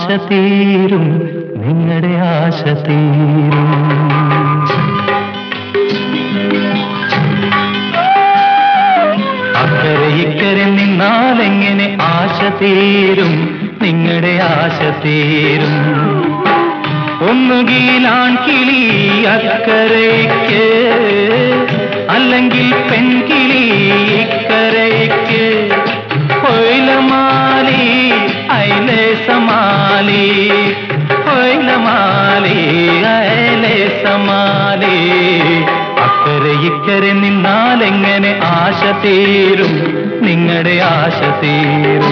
തീരും നിങ്ങളുടെ ആശ തീരും അക്കരെ ഇക്കരെ നിന്നാലെങ്ങനെ ആശ തീരും നിങ്ങളുടെ ആശ തീരും ഒന്നുകിലാൺ കിളി അക്കരയ്ക്ക് അല്ലെങ്കിൽ പെൺകിളി ഇക്കരയ്ക്ക് കൊയിലമാലി അയലേ സമാലി കൊയിലമാലി അയലേ സമാലി അക്കരെ ഇക്കരെ നിന്നാലെങ്ങനെ ആശ തീരും നിങ്ങളുടെ ആശ തീരും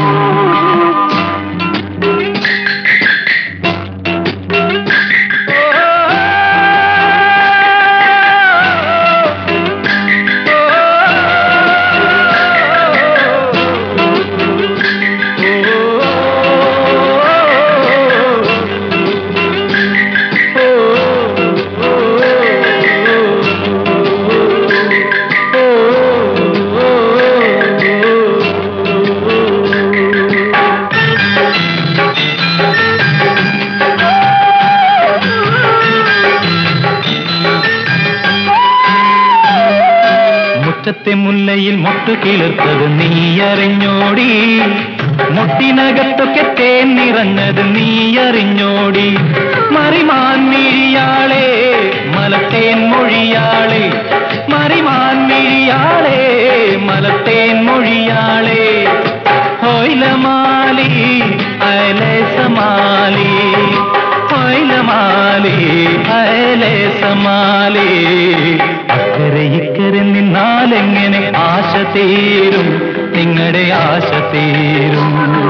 മുറ്റത്തെ മുല്ലയിൽ മൊട്ടു കിളിർത്തത് നീ അറിഞ്ഞോടി മുട്ടിനകത്തൊക്കെ തേൻ നിറഞ്ഞത് നീ അറിഞ്ഞോടി മറിമാൻ മിഴിയാളെ മലത്തേൻ മൊഴിയാളെ മറിമാൻ മിഴിയാളെ മലത്തേൻ മൊഴിയാളെ ഹോയിലമാലി അയലേ സമാലി ഹോയിലമാലി അയലേ സമാലി അക്കരെ ഇക്കരെ നിന്നാലെങ്ങനെ ആശ തീരും നിങ്ങളുടെ ആശ തീരും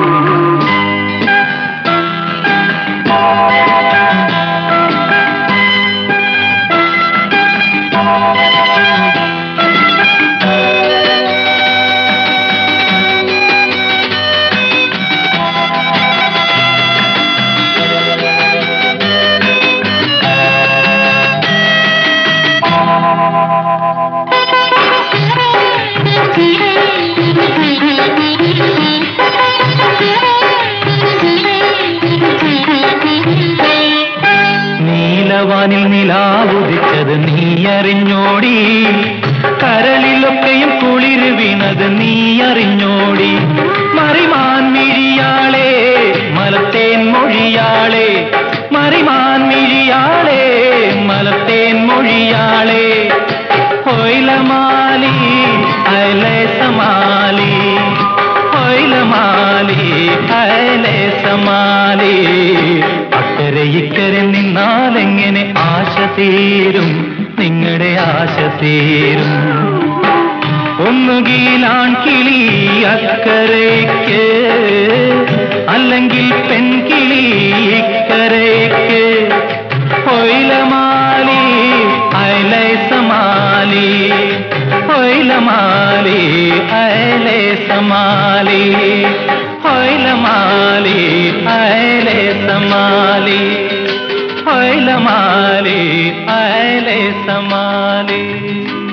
നീലവാനിൽ നിലാവുദിച്ചത് നീ അറിഞ്ഞോടി കരളിലൊക്കെയും കുളിര് വീണത് നീ അറിഞ്ഞോടി മറിമാൻ മിഴിയാളെ മലത്തേൻ മൊഴിയാളെ മറിമാൻ മിഴിയാളെ മലത്തേൻ മൊഴിയാളെ ഹൊയിലമാലി അയലേ സമാലി ഹൊയിലമാലി അയലേ സമാലി അക്കരെ ഇക്കരെ നിന്നാലെങ്ങനെ ആശ തീരും നിങ്ങളുടെ ആശ തീരും ഒന്നുകിലാൺ കിളി അക്കരയ്ക്ക് അല്ലെങ്കിൽ പെൺകിളി ഇക്കരയ്ക്ക് കൊയിലമാലി അയലേ സമാലി കൊയിലമാലി അയലേ സമാലി കൊയിലമാലി അയലേ സമാലി കൊയിലമാലി അയലേ സമാലി